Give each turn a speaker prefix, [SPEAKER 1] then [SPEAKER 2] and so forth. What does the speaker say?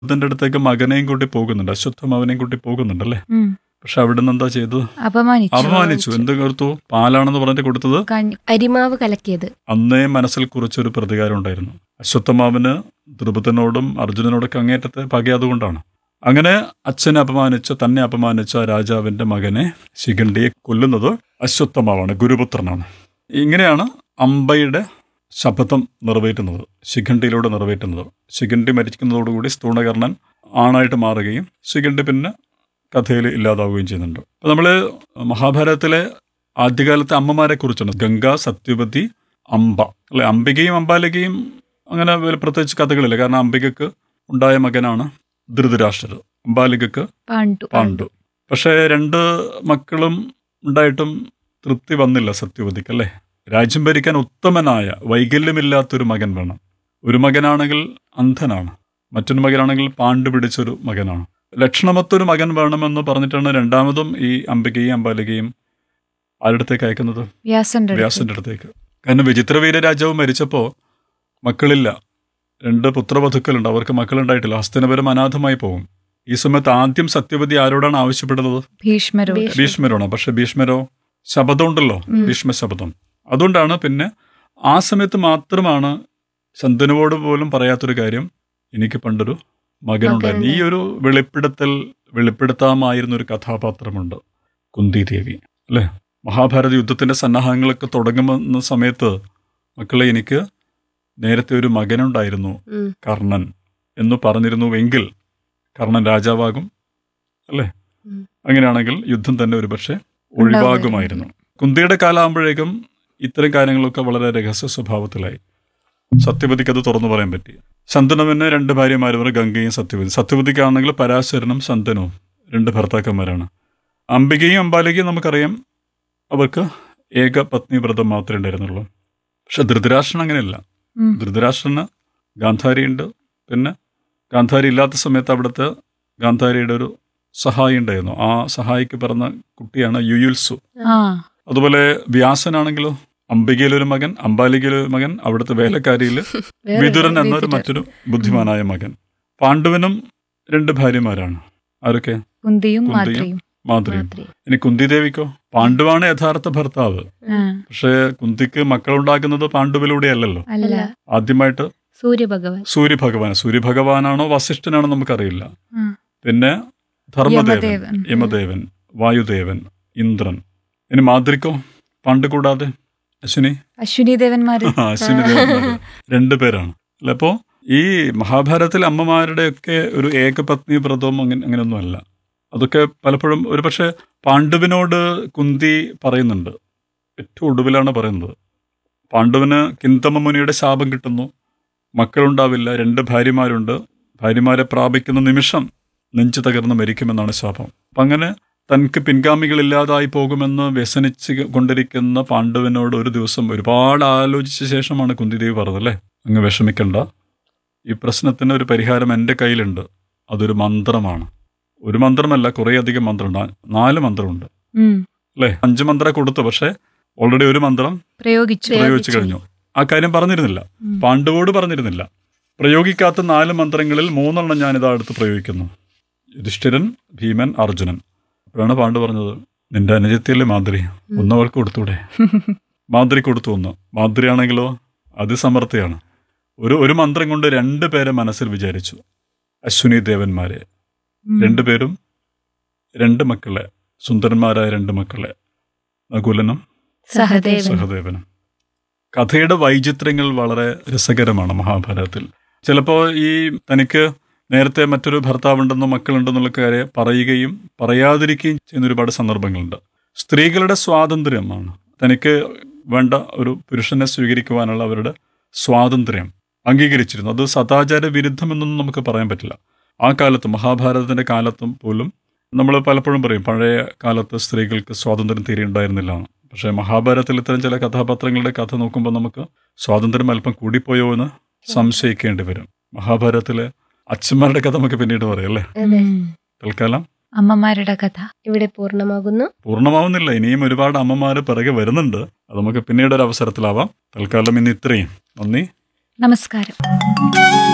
[SPEAKER 1] അതിന്റെ അടുത്തേക്ക് മകനെയും കൂട്ടി പോകുന്നുണ്ട് അശ്വത്ഥമാവനെയും കൂട്ടി പോകുന്നുണ്ടല്ലേ
[SPEAKER 2] ഉം.
[SPEAKER 1] പക്ഷെ അവിടുന്ന് എന്താ ചെയ്തത്
[SPEAKER 2] അപമാനിച്ചു
[SPEAKER 1] അപമാനിച്ചു എന്ത് കൊടുത്തു പാലാണെന്ന് പറഞ്ഞിട്ട് കൊടുത്തത്
[SPEAKER 2] കഞ്ഞി-
[SPEAKER 3] അരിമാവ് കലക്കിയത്
[SPEAKER 1] അന്നേ മനസ്സിൽ കുറിച്ചൊരു പ്രതികാരം ഉണ്ടായിരുന്നു അശ്വത്ഥമാവിന് ദ്രുപദനോടും അർജുനനോടൊക്കെ അങ്ങേറ്റത്തെ പകയതുകൊണ്ടാണ് അങ്ങനെ അച്ഛനെ അപമാനിച്ച തന്നെ അപമാനിച്ച രാജാവിന്റെ മകനെ ശിഖണ്ഡിയെ കൊല്ലുന്നത് അശ്വത്ഥമാവാണ് ഗുരുപുത്രനാണ് ഇങ്ങനെയാണ് അമ്പയുടെ ശപഥം നിറവേറ്റുന്നത് ശിഖണ്ഡിയിലൂടെ നിറവേറ്റുന്നത് ശിഖണ്ഡി മരിക്കുന്നതോടുകൂടി സ്ഥൂണകർണൻ ആണായിട്ട് മാറുകയും ശിഖണ്ഡി പിന്നെ കഥയിൽ ഇല്ലാതാവുകയും ചെയ്യുന്നുണ്ട് അപ്പൊ നമ്മള് മഹാഭാരതത്തിലെ ആദ്യകാലത്തെ അമ്മമാരെ കുറിച്ചാണ് ഗംഗ സത്യവതി അംബ അല്ലെ അംബികയും അംബാലികയും അങ്ങനെ വലിയ പ്രത്യേകിച്ച് കഥകളില്ല കാരണം അംബികക്ക് ഉണ്ടായ മകനാണ് ധൃതരാഷ്ട്രർ അംബാലികക്ക്
[SPEAKER 2] പാണ്ഡു
[SPEAKER 1] പാണ്ഡു പക്ഷേ രണ്ട് മക്കളും ഉണ്ടായിട്ടും തൃപ്തി വന്നില്ല സത്യവതിക്ക് അല്ലേ രാജ്യം ഭരിക്കാൻ ഉത്തമനായ വൈകല്യമില്ലാത്തൊരു മകൻ വേണം ഒരു മകനാണെങ്കിൽ അന്ധനാണ് മറ്റൊരു മകനാണെങ്കിൽ പാണ്ഡു പിടിച്ചൊരു മകനാണ് ലക്ഷണമൊത്തൊരു മകൻ വേണമെന്ന് പറഞ്ഞിട്ടാണ് രണ്ടാമതും ഈ അംബികയും അംബാലികയും ആരുടെ അടുത്തേക്ക് അയക്കുന്നത്
[SPEAKER 2] വ്യാസന്റെ അടുത്ത്.
[SPEAKER 1] വ്യാസന്റെ അടുത്തേക്ക് കാരണം വിചിത്രവീര രാജാവ് മരിച്ചപ്പോൾ മക്കളില്ല രണ്ട് പുത്രവധുക്കളുണ്ട് അവർക്ക് മക്കളുണ്ടായിട്ടില്ല ഹസ്തനപരം അനാഥമായി പോകും ഈ സമയത്ത് ആദ്യം സത്യവതി ആരോടാണ് ആവശ്യപ്പെടുന്നത്
[SPEAKER 2] ഭീഷ്മരോ
[SPEAKER 3] ഭീഷ്മ.
[SPEAKER 1] ഭീഷ്മരോണ് പക്ഷെ ഭീഷ്മരോ ശബദമുണ്ടല്ലോ
[SPEAKER 2] ഉം.
[SPEAKER 1] ഭീഷ്മ ശബദം അതുകൊണ്ടാണ് പിന്നെ ആ സമയത്ത് മാത്രമാണ് ശന്തനുവോട് പോലും പറയാത്തൊരു കാര്യം എനിക്ക് പണ്ടൊരു മകനുണ്ടായിരുന്നു ഈ ഒരു വെളിപ്പെടുത്തൽ വെളിപ്പെടുത്താമായിരുന്ന ഒരു കഥാപാത്രമുണ്ട് കുന്തി ദേവി അല്ലേ മഹാഭാരത യുദ്ധത്തിന്റെ സന്നാഹങ്ങളൊക്കെ തുടങ്ങുന്ന സമയത്ത് മക്കളെ എനിക്ക് നേരത്തെ ഒരു മകനുണ്ടായിരുന്നു
[SPEAKER 3] ഉം.
[SPEAKER 1] കർണൻ എന്ന് പറഞ്ഞിരുന്നുവെങ്കിൽ കർണൻ രാജാവാകും അല്ലേ
[SPEAKER 3] ഉം.
[SPEAKER 1] അങ്ങനെയാണെങ്കിൽ യുദ്ധം തന്നെ ഒരുപക്ഷെ ഒഴിവാകുമായിരുന്നു കുന്തിയുടെ കാലാകുമ്പോഴേക്കും ഇത്തരം കാര്യങ്ങളൊക്കെ വളരെ രഹസ്യ സ്വഭാവത്തിലായി സത്യവതിക്ക് അത് തുറന്നു പറയാൻ പറ്റി ശന്തനുവിന് രണ്ട് ഭാര്യമാരും ഗംഗയും സത്യവതി സത്യവതിക്കാണെങ്കിൽ പരാശരനും ശന്തനുവും രണ്ട് ഭർത്താക്കന്മാരാണ് അംബികയും അംബാലികയും നമുക്കറിയാം അവർക്ക് ഏക പത്നി വ്രതം മാത്രമേ ഉണ്ടായിരുന്നുള്ളൂ പക്ഷെ ധൃതരാഷ്ട്രൻ അങ്ങനെയല്ല
[SPEAKER 2] ഉം.
[SPEAKER 1] ധൃതരാഷ്ട്രന് ഗാന്ധാരിയുണ്ട് പിന്നെ ഗാന്ധാരി ഇല്ലാത്ത സമയത്ത് അവിടുത്തെ ഗാന്ധാരിയുടെ ഒരു സഹായി ഉണ്ടായിരുന്നു ആ സഹായിക്ക് പറഞ്ഞ കുട്ടിയാണ് യുയുൽസു
[SPEAKER 2] ആ
[SPEAKER 1] അതുപോലെ വ്യാസനാണെങ്കിലോ അംബികയിലൊരു മകൻ അംബാലികയിലൊരു മകൻ അവിടുത്തെ വേലക്കാരിയിൽ
[SPEAKER 3] വേറെ
[SPEAKER 1] വിതുരൻ എന്നൊരു
[SPEAKER 3] വിതുരൻ.
[SPEAKER 1] മറ്റൊരു ബുദ്ധിമാനായ മകൻ പാണ്ഡുവിനും രണ്ട് ഭാര്യമാരാണ് ആരൊക്കെ
[SPEAKER 2] കുന്തിയും
[SPEAKER 1] കുന്തിയും.
[SPEAKER 2] മാത്രയും
[SPEAKER 1] മാതൃയും
[SPEAKER 3] മാത്രേ.
[SPEAKER 1] ഇനി കുന്തി ദേവിക്കോ പാണ്ഡുവാണ് യഥാർത്ഥ ഭർത്താവ്
[SPEAKER 2] ആ,
[SPEAKER 1] പക്ഷേ കുന്തിക്ക് മക്കളുണ്ടാക്കുന്നത് പാണ്ഡുവിലൂടെ അല്ലല്ലോ
[SPEAKER 2] അല്ല
[SPEAKER 1] ആദ്യമായിട്ട്
[SPEAKER 3] സൂര്യഭഗവാൻ
[SPEAKER 1] സൂര്യഭഗവാൻ സൂര്യഭഗവാനാണോ വസിഷ്ഠനാണോ നമുക്കറിയില്ല
[SPEAKER 2] ആ.
[SPEAKER 1] പിന്നെ ധർമ്മദേവൻ
[SPEAKER 2] യമദേവൻ.
[SPEAKER 1] യമദേവൻ വായുദേവൻ ഇന്ദ്രൻ ഇനി മാതൃക്കോ പാണ്ഡു കൂടാതെ അശ്വിനി
[SPEAKER 2] അശ്വിനി ദേവന്മാര്
[SPEAKER 1] ആ, അശ്വിനി ദേവന്മാര് രണ്ടു പേരാണ് അല്ല അപ്പോ ഈ മഹാഭാരതത്തിലെ അമ്മമാരുടെയൊക്കെ ഒരു ഏകപത്നി വ്രതവും അങ്ങനെ അങ്ങനെയൊന്നും അല്ല അതൊക്കെ പലപ്പോഴും ഒരു പക്ഷേ പാണ്ഡുവിനോട് കുന്തി പറയുന്നുണ്ട് ഏറ്റവും ഒടുവിലാണ് പറയുന്നത് പാണ്ഡുവിന് കിന്തമ മുനിയുടെ ശാപം കിട്ടുന്നു മക്കളുണ്ടാവില്ല രണ്ട് ഭാര്യമാരുണ്ട് ഭാര്യമാരെ പ്രാപിക്കുന്ന നിമിഷം നെഞ്ചു തകർന്ന് മരിക്കുമെന്നാണ് ശാപം അപ്പം അങ്ങനെ തനിക്ക് പിൻഗാമികളില്ലാതായി പോകുമെന്ന് വ്യസനിച്ച് കൊണ്ടിരിക്കുന്ന പാണ്ഡുവിനോട് ഒരു ദിവസം ഒരുപാട് ആലോചിച്ച ശേഷമാണ് കുന്തിദേവി പറഞ്ഞതല്ലേ അങ്ങ് വിഷമിക്കണ്ട ഈ പ്രശ്നത്തിന് ഒരു പരിഹാരം എൻ്റെ കയ്യിലുണ്ട് അതൊരു മന്ത്രമാണ് ഒരു മന്ത്രമല്ല കുറേയധികം മന്ത്രമുണ്ട് നാല് മന്ത്രമുണ്ട്
[SPEAKER 2] ഉം.
[SPEAKER 1] അല്ലേ അഞ്ച് മന്ത്രം കൊടുത്തു പക്ഷേ ഓൾറെഡി ഒരു മന്ത്രം
[SPEAKER 2] പ്രയോഗിച്ചു
[SPEAKER 1] പ്രയോഗിച്ചു കഴിഞ്ഞു ആ കാര്യം പറഞ്ഞിരുന്നില്ല
[SPEAKER 2] ഉം.
[SPEAKER 1] പാണ്ഡുവോട് പറഞ്ഞിരുന്നില്ല പ്രയോഗിക്കാത്ത നാല് മന്ത്രങ്ങളിൽ മൂന്നെണ്ണം ഞാനിതാ അടുത്ത് പ്രയോഗിക്കുന്നു യുധിഷ്ഠിരൻ ഭീമൻ അർജുനൻ അപ്പോഴാണ് പാണ്ഡു പറഞ്ഞത് നിന്റെ അനുജത്തിയല്ലേ മാതിരി ഒന്നവൾക്ക് കൊടുത്തൂടെ മാതിരി കൊടുത്തു ഒന്ന് മാതിരിയാണെങ്കിലോ അതിസമർത്ഥയാണ് ഒരു ഒരു മന്ത്രം കൊണ്ട് രണ്ട് പേരെ മനസ്സിൽ വിചാരിച്ചു അശ്വിനി ദേവന്മാരെ
[SPEAKER 2] ഉം.
[SPEAKER 1] രണ്ടുപേരും രണ്ട് മക്കളെ സുന്ദരന്മാരായ രണ്ട് മക്കളെ നകുലനും
[SPEAKER 2] സഹദേവൻ
[SPEAKER 1] സഹദേവനും കഥയുടെ വൈചിത്ര്യങ്ങൾ വളരെ രസകരമാണ് മഹാഭാരതത്തിൽ ചിലപ്പോൾ ഈ തനിക്ക് നേരത്തെ മറ്റൊരു ഭർത്താവുണ്ടെന്നോ മക്കളുണ്ടെന്നുള്ള കാര്യം പറയുകയും പറയാതിരിക്കുകയും ചെയ്യുന്ന ഒരുപാട് സന്ദർഭങ്ങളുണ്ട് സ്ത്രീകളുടെ സ്വാതന്ത്ര്യമാണ് തനിക്ക് വേണ്ട ഒരു പുരുഷനെ സ്വീകരിക്കുവാനുള്ള അവരുടെ സ്വാതന്ത്ര്യം അംഗീകരിച്ചിരുന്നു അത് സദാചാര വിരുദ്ധമെന്നൊന്നും നമുക്ക് പറയാൻ പറ്റില്ല ആ കാലത്ത് മഹാഭാരതത്തിന്റെ കാലത്തും പോലും നമ്മൾ പലപ്പോഴും പറയും പഴയ കാലത്ത് സ്ത്രീകൾക്ക് സ്വാതന്ത്ര്യം തീരെ ഉണ്ടായിരുന്നില്ല എന്ന്. പക്ഷേ മഹാഭാരതത്തിൽ ഇത്തരം ചില കഥാപാത്രങ്ങളുടെ കഥ നോക്കുമ്പോൾ നമുക്ക് സ്വാതന്ത്ര്യം അല്പം കൂടിപ്പോയോ എന്ന് സംശയിക്കേണ്ടി വരും മഹാഭാരതത്തിലെ അച്ഛന്മാരുടെ കഥ നമുക്ക് പിന്നീട് പറയാം അല്ലേ
[SPEAKER 3] അതെ
[SPEAKER 2] ഉം.
[SPEAKER 1] തൽക്കാലം
[SPEAKER 2] അമ്മമാരുടെ കഥ
[SPEAKER 3] ഇവിടെ പൂർണ്ണമാകുന്നു
[SPEAKER 1] പൂർണ്ണമാവുന്നില്ല ഇനിയും ഒരുപാട് അമ്മമാര് പിറകെ വരുന്നുണ്ട് അത് നമുക്ക് പിന്നീട് ഒരു അവസരത്തിലാവാം തൽക്കാലം ഇന്ന് ഇത്രയും നന്ദി
[SPEAKER 2] നമസ്കാരം